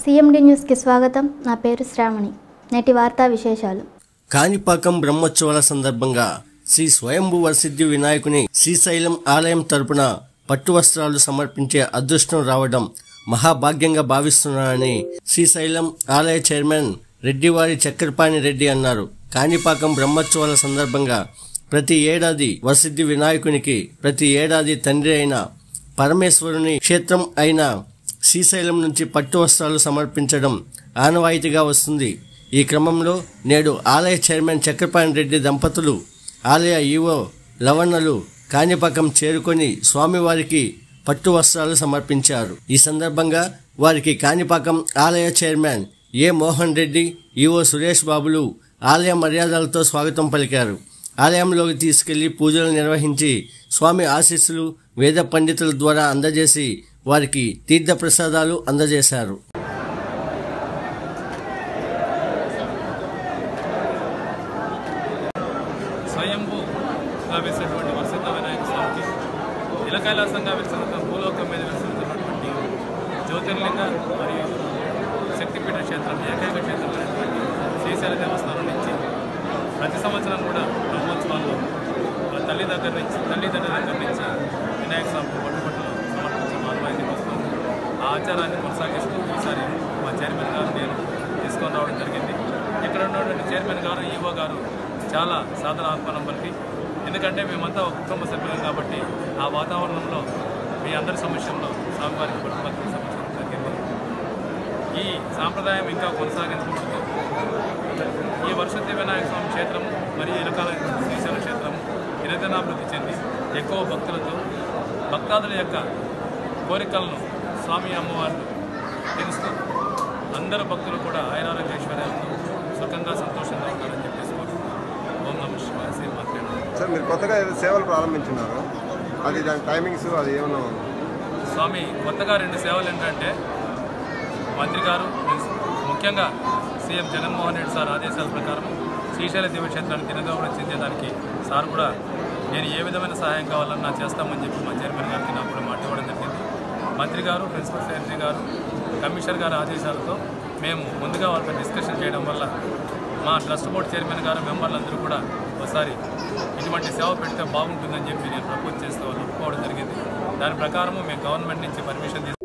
CMD న్యూస్కి స్వాగతం నా పేరు శ్రావణి నేటి వార్తా విశేషాలు కాణిపాకం బ్రహ్మోత్సవాల సందర్భంగా శ్రీ స్వయంభూ వరసిద్ధి వినాయకుని శ్రీశైలం ఆలయం తరపున పట్టు వస్త్రాలు సమర్పించే అదృష్టం రావడం మహాభాగ్యంగా భావిస్తున్నానని శ్రీశైలం ఆలయ చైర్మన్ రెడ్డివారి చక్రపాణి రెడ్డి అన్నారు కాణిపాకం బ్రహ్మోత్సవాల సందర్భంగా ప్రతి ఏడాది వరసిద్ధి వినాయకునికి ప్రతి ఏడాది తండ్రి అయిన పరమేశ్వరుని క్షేత్రం అయిన శ్రీశైలం నుంచి పట్టు వస్త్రాలు సమర్పించడం ఆనవాయితీగా వస్తుంది ఈ క్రమంలో నేడు ఆలయ చైర్మన్ చక్రపాణి రెడ్డి దంపతులు ఆలయ ఈవో లవణలు కాణిపాకం చేరుకొని స్వామివారికి పట్టు వస్త్రాలు సమర్పించారు ఈ సందర్భంగా వారికి కాణిపాకం ఆలయ chairman A Mohan Reddy EO Suresh బాబులు ఆలయ మర్యాదలతో స్వాగతం పలికారు ఆలయంలోకి తీసుకెళ్లి పూజలు నిర్వహించి స్వామి ఆశీస్సులు వేద పండితుల ద్వారా అందజేసి వారికి తీర్థప్రసాదాలు అందజేశారు స్వయంభూగా వెలిసినటువంటి వసంత వినాయక స్వామికి ఇలకైలాసంగా వెలిసిన భూలోకం మీద వెలిసినటువంటి జ్యోతిర్లింగ మరియు శక్తిపీఠ క్షేత్రం ఏకైక క్షేత్రమైనటువంటి శ్రీశైల దేవస్థానం నుంచి ప్రతి సంవత్సరం కూడా బ్రహ్మోత్సవాల్లో వాళ్ళ తల్లి దగ్గర నుంచి తల్లిదండ్రుల దగ్గర నుంచి వినాయక స్వామికి పట్టుబట్టలు సమర్పించే మానవాయితీ వస్తుంది ఆ ఆచారాన్ని కొనసాగిస్తూ ఈసారి మా చైర్మన్ గారు నేను తీసుకొని రావడం జరిగింది ఇక్కడ ఉన్నటువంటి చైర్మన్ గారు ఈవో గారు చాలా సాధనాత్మనం పలికి ఎందుకంటే మేమంతా ఒక కుటుంబ సభ్యులం కాబట్టి ఆ వాతావరణంలో మీ అందరి సమక్షంలో స్వామివారికి పట్టుబట్టలు సమర్పించడం జరిగింది ఈ సాంప్రదాయం ఇంకా కొనసాగించబడుతూ ఈ వరుసతి వినాయక స్వామి క్షేత్రం మరియు ఇలకాల శ్రీశైల క్షేత్రం నిరంతరాభివృద్ధి చెంది ఎక్కువ భక్తులతో భక్తాదుల యొక్క కోరికలను స్వామి అమ్మవారిని తెలుస్తూ అందరు భక్తులు కూడా ఐరారోగ్యేశ్వర్యాలతో సుఖంగా సంతోషంగా ఉంటారని చెప్పేసి కోరుకుంటున్నాను. ఓం నమ శివాయ శ్రీ మాట్లాడారు సార్ మీరు కొత్తగా ఏదో సేవలు ప్రారంభించున్నారు అది దాని టైమింగ్స్ అది ఏమన్నా ఉందా? స్వామి కొత్తగా రెండు సేవలు ఏంటంటే మంత్రి గారు ముఖ్యంగా సీఎం జగన్మోహన్ రెడ్డి సార్ ఆదేశాల ప్రకారం శ్రీశైల దివ్యక్షేత్రానికి దినగౌరవం చెందేదానికి సార్ కూడా నేను ఏ విధమైన సహాయం కావాలన్నా చేస్తామని చెప్పి మా చైర్మన్ గారికి నాకు కూడా మాట ఇవ్వడం జరిగింది మంత్రి గారు ప్రిన్సిపల్ సెక్రటరీ గారు కమిషనర్ గారి ఆదేశాలతో మేము ముందుగా వాళ్ళతో డిస్కషన్ చేయడం వల్ల మా ట్రస్ట్ బోర్డు చైర్మన్ గారు మెంబర్లు అందరూ కూడా ఒకసారి ఇటువంటి సేవ పెడితే బాగుంటుందని చెప్పి నేను ప్రపోజ్ చేస్తే వాళ్ళు ఒప్పుకోవడం జరిగింది దాని ప్రకారము మేము గవర్నమెంట్ నుంచి పర్మిషన్ తీసుకు